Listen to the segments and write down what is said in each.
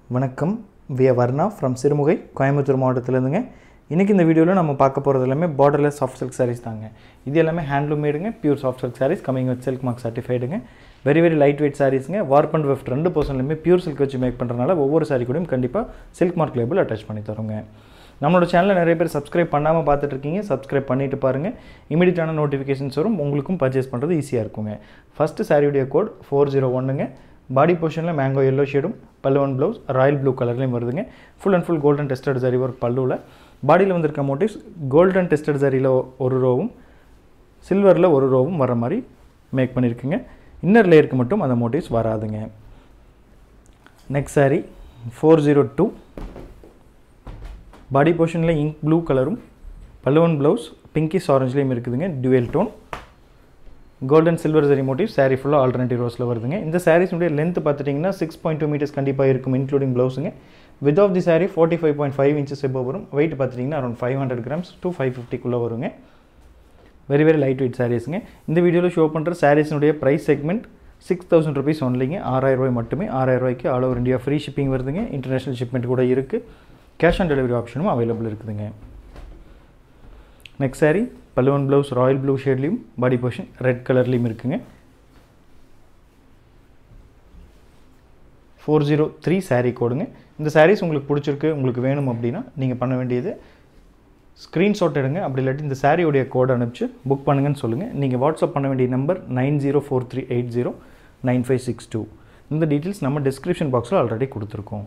வணக்கம் விய வர்ணா ஃப்ரம் சிறுமுகை கோயம்புத்தூர் மாவட்டத்திலேருந்துங்க இன்றைக்கி இந்த வீடியோவில் நம்ம பார்க்க போகிறது எல்லாமே பார்டர்லெஸ் சாஃப்ட் சில்க் சாரீஸ் தாங்க இது எல்லாமே ஹேண்ட்லூம் மேடுங்க pure soft silk saris coming with silk mark சர்டிஃபைடுங்க வெரி வெரி லைட் வெயிட் சாரீஸுங்க வார்ப் அண்ட் வெஃப்ட் ரெண்டு பர்சன்ட்லையுமே பியூர் சில்க் வச்சு மேக் பண்ணுறதுனால ஒவ்வொரு சாரீ கூடயும் கண்டிப்பாக சில்க் மார்க் லேபிள் அட்டாச் பண்ணி தரோங்க நம்மளோட சேனலில் நிறைய பேர் சப்ஸ்கிரைப் பண்ணாமல் பார்த்துட்டு இருக்கீங்க சப்ஸ்கிரைப் பண்ணிட்டு பாருங்கள் இமீடியட்டான நோட்டிஃபிகேஷன்ஸ் வரும் உங்களுக்கும் பர்ச்சேஸ் பண்ணுறது ஈஸியாக இருக்குங்க ஃபஸ்ட்டு சாரியுடைய கோட் ஃபோர் ஜீரோ ஒன்றுங்க பாடி பொசிஷனில் மேங்கோ எல்லோ ஷேடும் பல்லுவன் ப்ளவுஸ் ராயல் ப்ளூ கலர்லேயும் வருதுங்க full and full golden tested zari work பல்லுவில் பாடியில் வந்திருக்க மோட்டிவ்ஸ் கோல்டன் டெஸ்டட் சரியில் ஒரு ரோவும் சில்வரில் ஒரு ரோவும் வர மாதிரி மேக் பண்ணியிருக்குங்க இன்னர் லேயருக்கு மட்டும் அந்த மோட்டிவ்ஸ் வராதுங்க next sari four zero two body போர்ஷனில் இங்க் ப்ளூ கலரும் பல்லுவன் ப்ளவுஸ் பிங்கிஸ் ஆரஞ்சுலேயும் இருக்குதுங்க dual tone golden silver zari motif sari ஃபுல்லாக ஆல்டர்னேட்டிவ் ரோஸில் வருதுங்க இந்த சாரீஸுடைய லென்த் பார்த்துட்டிங்கன்னா சிக்ஸ் பாயிண்ட் டூ மீட்டர்ஸ் கண்டிப்பாக இருக்கும் இன்க்ளூடிங் ப்ளவுஸுங்க with of the sari forty five point five inches எபோ வரும் வெயிட் பார்த்துட்டிங்கன்னா around five hundred grams two five ஃபிஃப்டிக்குள்ளே வருங்க வெரி வெரி லைட் வெயிட் சாரீஸுங்க இந்த வீடியோவில் ஷோ பண்ணுற சாரீஸினுடைய price segment six thousand rupees ஒன்லிங்க ஆறாயிரம் ரூபாய் மட்டுமே ஆறாயிரம் ரூபாய்க்கு all over India free shipping வருதுங்க இன்டர்நேஷனல் ஷிப்மெண்ட் கூட இருக்குது கேஷ் ஆன் டெலிவரி ஆப்ஷனும் அவைலபிள் இருக்குதுங்க next sari pallu and blouse royal blue ஷேட்லேயும் பாடி போர்ஷன் ரெட் கலர்லேயும் இருக்குங்க ஃபோர் ஜீரோ த்ரீ சாரீ கோடுங்க இந்த சாரீஸ் உங்களுக்கு பிடிச்சிருக்கு உங்களுக்கு வேணும் அப்படின்னா நீங்கள் பண்ண வேண்டியது ஸ்க்ரீன்ஷாட் எடுங்க அப்படி இல்லாட்டி இந்த சாரியோடைய கோட் அனுப்பிச்சு புக் பண்ணுங்கன்னு சொல்லுங்கள் நீங்கள் வாட்ஸ்அப் பண்ண வேண்டிய number nine zero four three eight zero nine five six two இந்த டீட்டெயில்ஸ் நம்ம டிஸ்கிரிப்ஷன் பாக்ஸில் ஆல்ரெடி கொடுத்துருக்கோம்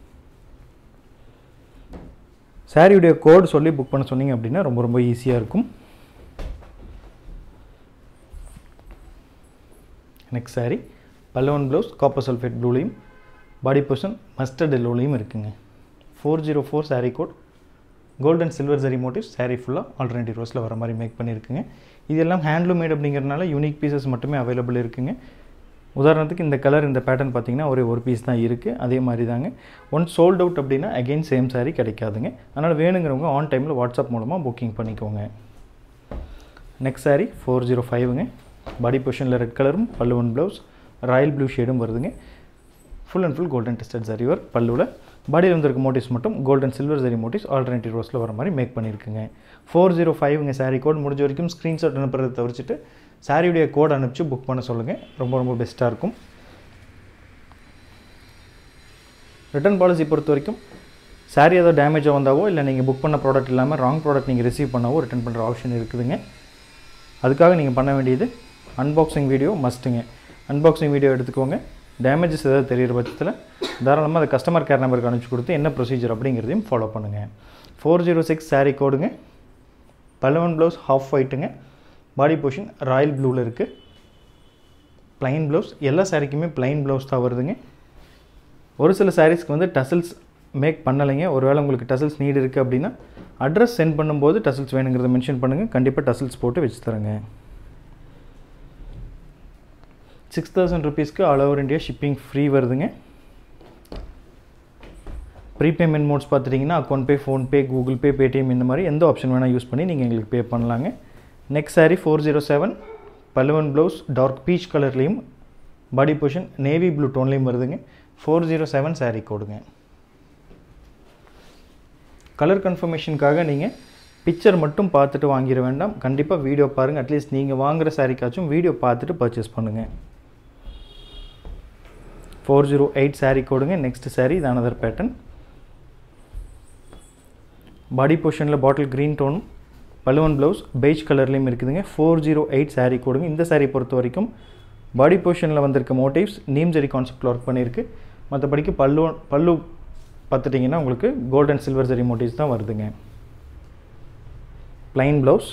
சாரியுடைய கோட் சொல்லி புக் பண்ண சொன்னீங்க அப்படின்னா ரொம்ப ரொம்ப ஈஸியாக இருக்கும் next sari pallu and blouse copper sulphate ப்ளூலையும் பாடி பொஷன் மஸ்டர்ட் எல்லோலையும் இருக்குங்க four zero four sari code golden silver zari motif sari ஃபுல்லாக ஆல்டர்னேட்டிவ் ரோஸில் வர மாதிரி மேக் பண்ணியிருக்குங்க இதெல்லாம் ஹேண்ட்லூம் மேட் அப்படிங்கிறதுனால யூனிக் பீசஸ் மட்டுமே அவைலபிள் இருக்குங்க உதாரணத்துக்கு இந்த கலர் இந்த பேட்டர்ன் பார்த்தீங்கன்னா ஒரே ஒரு பீஸ் தான் இருக்குது அதே மாதிரி தாங்க ஒன் சோல்ட் அவுட் அப்படின்னா அகெயின் சேம் சாரீ கிடைக்காதுங்க அதனால் வேணுங்கிறவங்க ஆன் டைமில் வாட்ஸ்அப் மூலமாக புக்கிங் பண்ணிக்கோங்க நெக்ஸ்ட் சாரீ ஃபோர் ஜீரோ ஃபைவுங்க பாடி பொஷனில் ரெட் கலரும் பல்லுவன் ப்ளவுஸ் ராயல் ப்ளூ ஷேடும் வருதுங்க full and full golden tested zari work பல்லுவில் பாடியில் வந்திருக்க மோட்டிவ்ஸ் மட்டும் golden silver zari motifs alternative ரோஸில் வர மாதிரி மேக் பண்ணியிருக்குங்க ஃபோர் ஜீரோ ஃபைவ்ங்க சாரீ கோட் முடிஞ்ச வரைக்கும் ஸ்க்ரீன்ஷாட் அனுப்புறதை தவிர்த்துட்டு சாரியுடைய கோட் அனுப்பிச்சு புக் பண்ண சொல்லுங்கள் ரொம்ப ரொம்ப பெஸ்ட்டாக இருக்கும் ரிட்டர்ன் பாலிசி பொறுத்த வரைக்கும் சாரீ ஏதோ டேமேஜாக வந்தாவோ இல்லை நீங்கள் புக் பண்ண ப்ராடக்ட் இல்லாமல் ராங் ப்ராடக்ட் நீங்கள் ரிசீவ் பண்ணாவோ ரிட்டர்ன் பண்ணுற ஆப்ஷன் இருக்குதுங்க அதுக்காக நீங்கள் பண்ண வேண்டியது அன்பாக்சிங் வீடியோ மஸ்ட்டுங்க அன்பாக்சிங் வீடியோ எடுத்துக்கோங்க டேமேஜஸ் ஏதாவது தெரிகிற பட்சத்தில் தாராளமாக அதை கஸ்டமர் கேர் நம்பருக்கு அனுப்பிச்சி கொடுத்து என்ன ப்ரொசீஜர் அப்படிங்கிறதையும் ஃபாலோ பண்ணுங்கள் ஃபோர் ஜீரோ சிக்ஸ் சாரீ கோடுங்க பல்லவன் ப்ளவுஸ் ஹாஃப் ஒயிட்டுங்க பாடி போர்ஷன் ராயல் ப்ளூவில் இருக்குது ப்ளைன் ப்ளவுஸ் எல்லா சாரீக்குமே ப்ளைன் ப்ளவுஸ் தான் வருதுங்க ஒரு சில சாரீஸ்க்கு வந்து டசல்ஸ் மேக் பண்ணலைங்க ஒருவேளை உங்களுக்கு டசல்ஸ் நீட் இருக்குது அப்படின்னா அட்ரஸ் சென்ட் பண்ணும்போது டசல்ஸ் வேணுங்கிறத மென்ஷன் பண்ணுங்கள் கண்டிப்பாக டசல்ஸ் போட்டு வச்சு தரேங்க சிக்ஸ் தௌசண்ட் ருபீஸ்க்கு all over India shipping free வருதுங்க ப்ரீபேமெண்ட் மோட்ஸ் பார்த்துட்டிங்கன்னா account pay PhonePe Google Pay Paytm இந்த மாதிரி எந்த ஆப்ஷன் வேணால் யூஸ் பண்ணி நீங்கள் எங்களுக்கு பே பண்ணலாங்க next sari four zero seven pallu and blouse dark peach கலர்லேயும் பாடி பொஷன் நேவி ப்ளூ டோன்லேயும் வருதுங்க ஃபோர் ஜீரோ செவன் சாரீ கோடுங்க கலர் கன்ஃபர்மேஷனுக்காக நீங்கள் பிக்சர் மட்டும் பார்த்துட்டு வாங்கிட வேண்டாம் கண்டிப்பாக வீடியோ பாருங்கள் அட்லீஸ்ட் நீங்கள் வாங்குகிற சாரீக்காச்சும் வீடியோ பார்த்துட்டு பர்ச்சேஸ் பண்ணுங்கள் ஃபோர் ஜீரோ எயிட் சாரீ கோடுங்க நெக்ஸ்ட் சாரீ இது அனதர் பேட்டர்ன் பாடி பொஷனில் பாட்டில் க்ரீன் டோனும் பல்லுவன் ப்ளவுஸ் பெய்ஜ் கலர்லேயும் இருக்குதுங்க ஃபோர் ஜீரோ எயிட் சாரீ கொடுங்க இந்த சாரீ பொறுத்த வரைக்கும் பாடி பொசிஷனில் வந்திருக்க மோட்டிவ்ஸ் நீம் ஜெரி கான்செப்டில் ஒர்க் பண்ணியிருக்கு மற்றபடிக்கு பல்லு பல்லு பார்த்துட்டிங்கன்னா உங்களுக்கு கோல்டன் சில்வர் ஜெரி மோட்டிவ்ஸ் தான் வருதுங்க ப்ளைன் ப்ளவுஸ்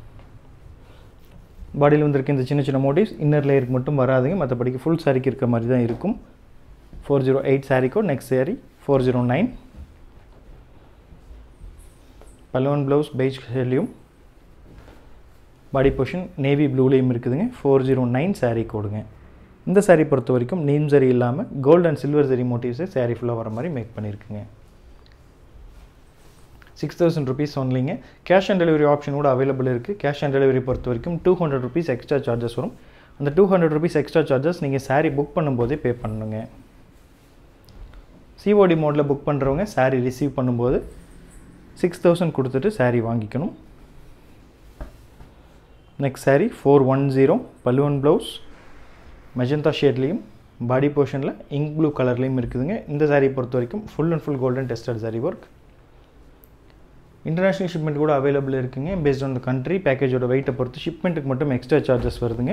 பாடியில் வந்திருக்க இந்த சின்ன சின்ன மோட்டிவ்ஸ் இன்னர் லேயருக்கு மட்டும் வராதுங்க மற்றபடிக்கு ஃபுல் சாரிக்கு இருக்க மாதிரி தான் இருக்கும் ஃபோர் ஜீரோ எயிட் சாரிக்கோ next sari four zero nine pallu and blouse beige ஷெல்லையும் பாடி பொஷன் நேவி ப்ளூலேயும் இருக்குதுங்க ஃபோர் ஜீரோ நைன் சாரீ கோடுங்க இந்த சாரீ பொறுத்த வரைக்கும் நீம் சரி இல்லாமல் கோல்ட் அண்ட் சில்வர் சரி மோட்டிவ்ஸை சாரீ ஃபுல்லாக வர மாதிரி மேக் பண்ணியிருக்குங்க சிக்ஸ் தௌசண்ட் ருபீஸ் ஒன்லிங்க கேஷ் ஆன் டெலிவரி ஆப்ஷன் கூட அவைலபிள் இருக்குது கேஷ் ஆன் டெலிவரி பொறுத்த வரைக்கும் two hundred rupees extra charges வரும் அந்த two hundred rupees extra charges நீங்கள் சாரீ புக் பண்ணும்போதே பே பண்ணுங்க சிஓடி மோடில் புக் பண்ணுறவங்க saree ரிசீவ் பண்ணும்போது சிக்ஸ் தௌசண்ட் கொடுத்துட்டு saree வாங்கிக்கணும் next saree four one zero pallu and blouse magenta ஷேட்லேயும் பாடி போர்ஷனில் இங்க் ப்ளூ கலர்லேயும் இருக்குதுங்க இந்த saree பொறுத்த வரைக்கும் full and full golden tested saree work international shipment கூட அவைலபிள் இருக்குங்க பேஸ்ட் ஆன் த கண்ட்ரி பேக்கேஜோட வெயிட்டை பொறுத்து ஷிப்மெண்ட்டுக்கு மட்டும் எக்ஸ்ட்ரா சார்ஜஸ் வருதுங்க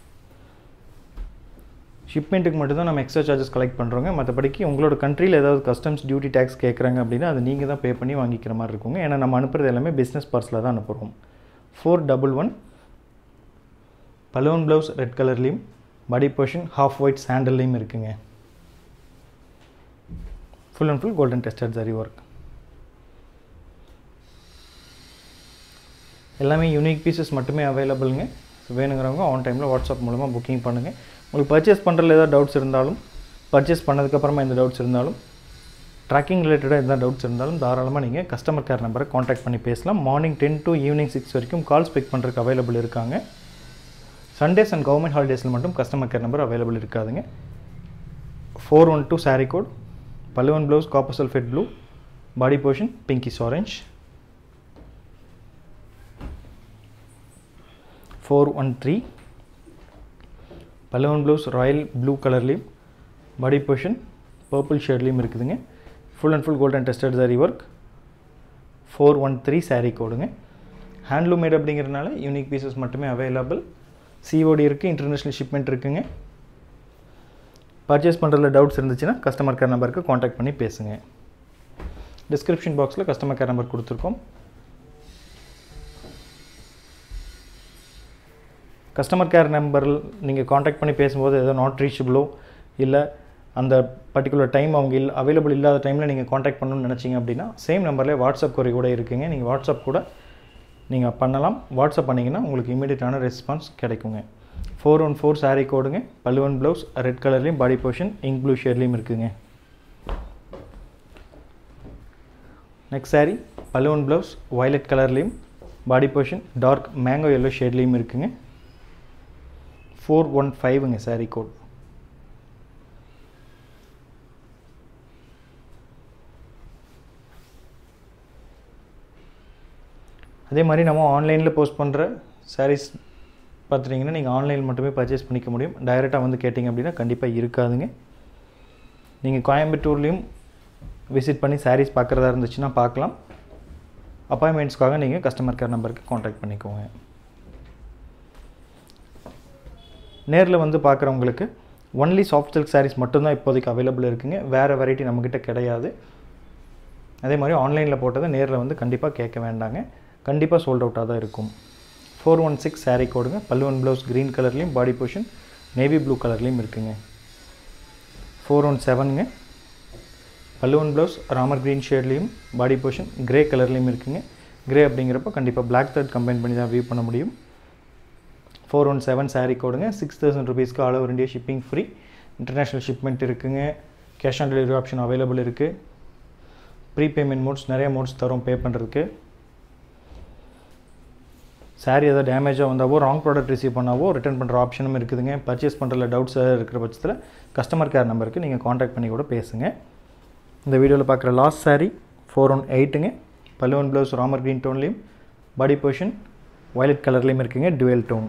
ஷிப்மெண்ட்டுக்கு மட்டும் தான் நம்ம எக்ஸ்ட்ரா சார்ஜஸ் கலெக்ட் பண்ணுறோங்க மற்றபடிக்கு உங்களோட கண்ட்ரியில் ஏதாவது கஸ்டம்ஸ் டியூட்டி டேக்ஸ் கேட்குறாங்க அப்படின்னா அது நீங்கள் தான் பே பண்ணி வாங்கிக்கிற மாதிரி இருக்குங்க ஏன்னா நம்ம அனுப்புறது எல்லாமே பிஸ்னஸ் பார்ஸில் தான் அனுப்புகிறோம் ஃபோர் டபுள் ஒன் பலூன் ப்ளவுஸ் ரெட் கலர்லேயும் பாடி போர்ஷன் ஹாஃப் ஒயிட் சாண்டல்லையும் இருக்குங்க full and full golden tested zari work எல்லாமே யூனிக் பீசஸ் மட்டுமே அவைலபிளுங்க வேணுங்கிறவங்க ஆன் டைமில் வாட்ஸ்அப் மூலமாக புக்கிங் பண்ணுங்கள் உங்களுக்கு பர்ச்சேஸ் பண்ணுறதுல ஏதாவது டவுட்ஸ் இருந்தாலும் பர்ச்சேஸ் பண்ணதுக்கப்புறமா எந்த டவுட்ஸ் இருந்தாலும் ட்ராக்கிங் ரிலேட்டடாக எந்த டவுட்ஸ் இருந்தாலும் தாராளமாக நீங்கள் கஸ்டமர் கேர் நம்பரை காண்டாக்ட் பண்ணி பேசலாம் morning ten to evening six வரைக்கும் கால்ஸ் பிக் பண்ணுறதுக்கு அவைலபிள் இருக்காங்க சண்டேஸ் அண்ட் கவர்மெண்ட் ஹாலிடேஸில் மட்டும் கஸ்டமர் கேர் நம்பர் அவைலபிள் இருக்காதுங்க four one two sari code pallu and blouse copper sulphate blue body portion pinkish orange four one three pallu and blouse royal blue கலர்லேயும் body portion purple ஷேட்லேயும் இருக்குதுங்க full and full golden tested zari work four one three sari கோடுங்க handloom made அப்படிங்கிறதுனால unique pieces மட்டுமே available COD இருக்குது international shipment இருக்குங்க purchase பண்ணுறதுல doubts இருந்துச்சுன்னா கஸ்டமர் கேர் நம்பருக்கு காண்டாக்ட் பண்ணி பேசுங்க டிஸ்கிரிப்ஷன் பாக்ஸில் கஸ்டமர் கேர் நம்பர் கொடுத்துருக்கோம் கஸ்டமர் கேர் நம்பரில் நீங்கள் காண்டாக்ட் பண்ணி பேசும்போது ஏதோ நாட் ரீச்சபிளோ இல்லை அந்த பர்டிகுலர் டைம் அவங்க இல்லை அவைலபிள் இல்லாத டைமில் நீங்கள் காண்டாக்ட் பண்ணணும்னு நினச்சிங்க அப்படின்னா சேம் நம்பர்லேயே வாட்ஸ்அப் கொரி கூட இருக்குங்க நீங்கள் வாட்ஸ்அப் கூட நீங்கள் பண்ணலாம் வாட்ஸ்அப் பண்ணிங்கன்னா உங்களுக்கு இமீடியட்டான ரெஸ்பான்ஸ் கிடைக்குங்க ஃபோர் ஒன் ஃபோர் சாரீ கோடுங்க பல்லுவன் ப்ளவுஸ் ரெட் கலர்லேயும் பாடி போர்ஷன் இங்க் ப்ளூ ஷேட்லேயும் இருக்குங்க next sari pallu and blouse violet கலர்லேயும் body portion dark mango yellow ஷேட்லேயும் இருக்குங்க ஃபோர் ஒன் ஃபைவுங்க சாரீ கோட் அதே மாதிரி நம்ம ஆன்லைனில் போஸ்ட் பண்ணுற சாரீஸ் பார்த்துட்டிங்கன்னா நீங்கள் ஆன்லைனில் மட்டுமே பர்ச்சேஸ் பண்ணிக்க முடியும் டைரெக்டாக வந்து கேட்டிங்க அப்படின்னா கண்டிப்பாக இருக்காதுங்க நீங்கள் கோயம்புத்தூர்லேயும் விசிட் பண்ணி சாரீஸ் பார்க்குறதா இருந்துச்சுன்னா பார்க்கலாம் அப்பாயின்மெண்ட்ஸ்க்காக நீங்கள் கஸ்டமர் கேர் நம்பருக்கு காண்டாக்ட் பண்ணிக்கோங்க நேரில் வந்து பார்க்குறவங்களுக்கு ஒன்லி சாஃப்ட் சில்க் சாரீஸ் மட்டும்தான் இப்போதைக்கு அவைலபிள் இருக்குங்க வேறு வெரைட்டி நம்மக்கிட்ட கிடையாது அதே மாதிரி ஆன்லைனில் போட்டதை நேரில் வந்து கண்டிப்பாக கேட்க வேண்டாங்க கண்டிப்பாக சோல்ட் அவுட்டாக தான் இருக்கும் ஃபோர் ஒன் சிக்ஸ் சாரீ கோடுங்க பல்லுவன் ப்ளவுஸ் க்ரீன் கலர்லேயும் பாடி போர்ஷன் நேவி ப்ளூ கலர்லேயும் இருக்குங்க ஃபோர் ஒன் செவனுங்க பல்லுவன் ப்ளவுஸ் ராமர் க்ரீன் ஷேட்லேயும் பாடி போர்ஷன் கிரே கலர்லேயும் இருக்குங்க கிரே அப்படிங்கிறப்ப கண்டிப்பாக பிளாக் த்ரெட் கம்பைன் பண்ணி தான் வியூ பண்ண முடியும் ஃபோர் ஒன் செவன் சாரீ கோடுங்க சிக்ஸ் தௌசண்ட் ருபீஸ்க்கு all over India shipping free international shipment இருக்குங்க cash on delivery option available இருக்குது ப்ரீபேமெண்ட் மோட்ஸ் நிறைய மோட்ஸ் தரும் பே பண்ணுறதுக்கு சாரீ ஏதாவது டேமேஜாக வந்தாவோ ராங் ப்ராடக்ட் ரிசீவ் பண்ணாவோ ரிட்டர்ன் பண்ணுற ஆப்ஷனும் இருக்குதுங்க பர்ச்சேஸ் பண்ணுறதுல டவுட்ஸ் ஏதாவது இருக்கிற பட்சத்தில் கஸ்டமர் கேர் நம்பருக்கு நீங்கள் காண்டாக்ட் பண்ணி கூட பேசுங்க இந்த வீடியோவில் பார்க்குற லாஸ்ட் சாரீ ஃபோர் ஒன் எயிட்டுங்க பல்லுவன் ப்ளவுஸ் ராமர் க்ரீன் டோன்லேயும் பாடி போர்ஷன் வயலட் கலர்லேயும் இருக்குங்க dual tone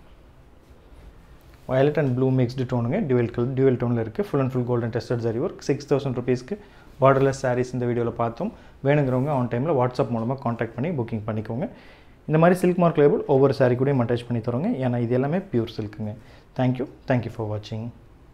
violet and blue mixed டோனுங்க டுவெல் கலர் டுவெல் டோனில் இருக்குது full and full golden tested zari work six thousand ருபீஸ்க்கு பார்டர்லெஸ் சாரீஸ் இந்த வீடியோவில் பார்த்தோம் வேணுங்கிறவங்க ஆன் டைமில் வாட்ஸ்அப் மூலமாக காண்டாக்ட் பண்ணி புக்கிங் பண்ணிக்கோங்க இந்த மாதிரி சில்க் மார்க் லேபிள் ஒவ்வொரு சாரீ கூடயும் அட்டாச் பண்ணி தரோங்க ஏன்னா இது எல்லாமே பியூர் சில்க்குங்க தேங்க்யூ தேங்க்யூ ஃபார் வாட்சிங்